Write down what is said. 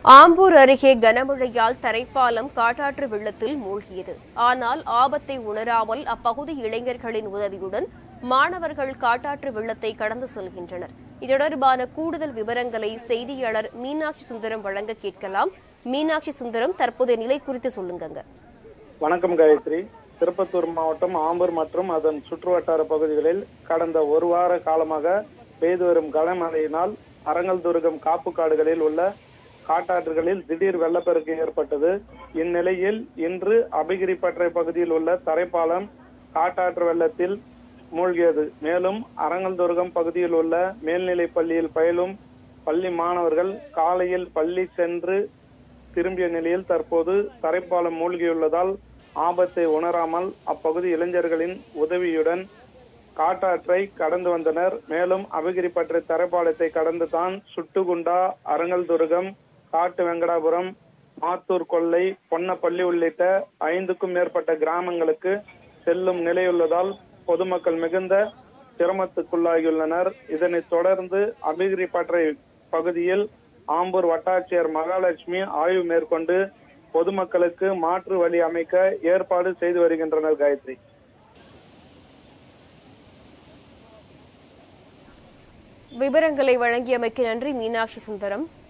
ஆம்பூர் அருகே கனமழையால் தரைப்பாலம் காட்டாற்று வெள்ளத்தில் மூழ்கியது ஆனால் ஆபத்தை உணராமல் அப்பகுதி இளைஞர்களின் உதவியுடன் மாணவர்கள் காட்டாற்று வெள்ளத்தை கடந்து செல்கின்றனர் இது தொடர்பான கூடுதல் விவரங்களை செய்தியாளர் மீனாட்சி சுந்தரம் வழங்க கேட்கலாம் மீனாட்சி சுந்தரம் தற்போதைய நிலை குறித்து சொல்லுங்கங்க வணக்கம் காயத்ரி திருப்பத்தூர் மாவட்டம் ஆம்பூர் மற்றும் அதன் சுற்றுவட்டார பகுதிகளில் கடந்த ஒரு வார காலமாக பெய்து வரும் கனமழையினால் அரங்கல்துருகம் காப்பு காடுகளில் உள்ள காட்டாற்றுகளில் திடீர் வெள்ளப்பெருக்கு ஏற்பட்டது இந்நிலையில் இன்று அபிகிரிப்பற்றை பகுதியில் உள்ள தரைப்பாலம் காட்டாற்று வெள்ளத்தில் மூழ்கியது மேலும் அரங்கல்துருகம் பகுதியில் உள்ள மேல்நிலைப் பள்ளியில் பயிலும் பள்ளி மாணவர்கள் காலையில் பள்ளி சென்று திரும்பிய நிலையில் தற்போது தரைப்பாலம் மூழ்கியுள்ளதால் ஆபத்தை உணராமல் அப்பகுதி இளைஞர்களின் உதவியுடன் காட்டாற்றை கடந்து வந்தனர் மேலும் அபிகிரிப்பற்றை தரைப்பாலத்தை கடந்து தான் சுட்டுகுண்டா அரங்கல்துருகம் காட்டு வெங்கடாபுரம் மாத்தூர் கொல்லை பொன்னப்பள்ளி உள்ளிட்ட ஐந்துக்கும் மேற்பட்ட கிராமங்களுக்கு செல்லும் நிலையுள்ளதால் பொதுமக்கள் மிகுந்த சிரமத்துக்குள்ளாகியுள்ளனர் இதனைத் தொடர்ந்து அபிகிரிப்பற்றை பகுதியில் ஆம்பூர் வட்டாட்சியர் மகாலட்சுமி ஆய்வு மேற்கொண்டு பொதுமக்களுக்கு மாற்று வழி அமைக்க ஏற்பாடு செய்து வருகின்றனர் காயத்ரி விவரங்களை வழங்கியமைக்கு நன்றி மீனாட்சி சுந்தரம்